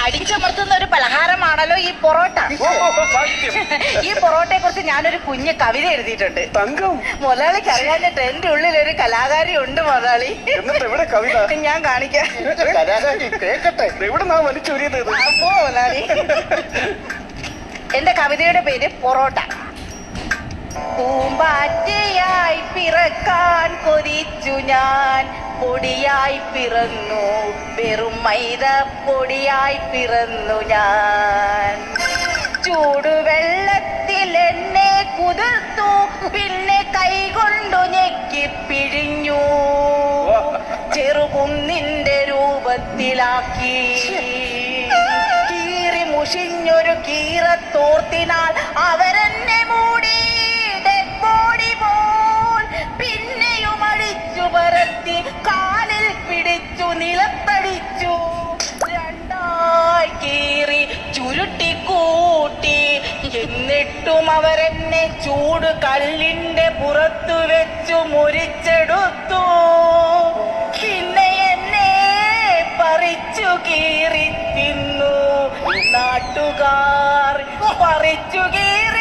അടിച്ചമർത്തുന്ന ഒരു പലഹാരമാണല്ലോ ഈ പൊറോട്ട ഓ, സത്യം. ഈ പൊറോട്ടയെ കുറിച്ച് ഞാനൊരു കുഞ്ഞ് കവിത എഴുതിയിട്ടുണ്ട് തങ്കം മുതലാളിക്ക് അറിയാഞ്ഞിട്ട് എന്റെ ഉള്ളിൽ ഒരു കലാകാരി ഉണ്ട് മുതലാളി എന്നിട്ട് എവിടെ കവിത ഞാൻ കാണിക്കാം കലാകാരി കേക്കട്ടെ എവിടെ നാ വലിച്ചൊരിയത് ഇത് അപ്പോ മുതലാളി എന്റെ കവിതയുടെ പേര് പൊറോട്ട പൂമ്പാറ്റയായി പിറക്കാൻ കൊതിച്ചു ഞാൻ പൊടിയായി പിറന്നു വെറും മൈദ പൊടിയായി പിറന്നു ഞാൻ ചൂടുവെള്ളത്തിൽ എന്നെ കുതിർത്തു പിന്നെ കൈകൊണ്ടു ഞെക്കി പിഴിഞ്ഞു ചെറുകുന്നിന്റെ രൂപത്തിലാക്കി കീറി മുഷിഞ്ഞൊരു കീറത്തോർത്തിനാൽ അവരെന്നെ മൂടി ഡെഡ്ബോഡി പോൽ പിന്നെയും അടിച്ചു പരത്തി കാലിൽ പിടിച്ചു നിലത്തടിച്ചു രണ്ടായി കീറി ചുരുട്ടിക്കൂട്ടി എന്നിട്ടും അവരെന്നെ ചൂട് കല്ലിന്റെ പുറത്തു വെച്ചു മുരിച്ചെടുത്തു പിന്നെ എന്നെ പറിച്ചു കീറി തിന്നു നാട്ടുകാർ പറിച്ചു കീറി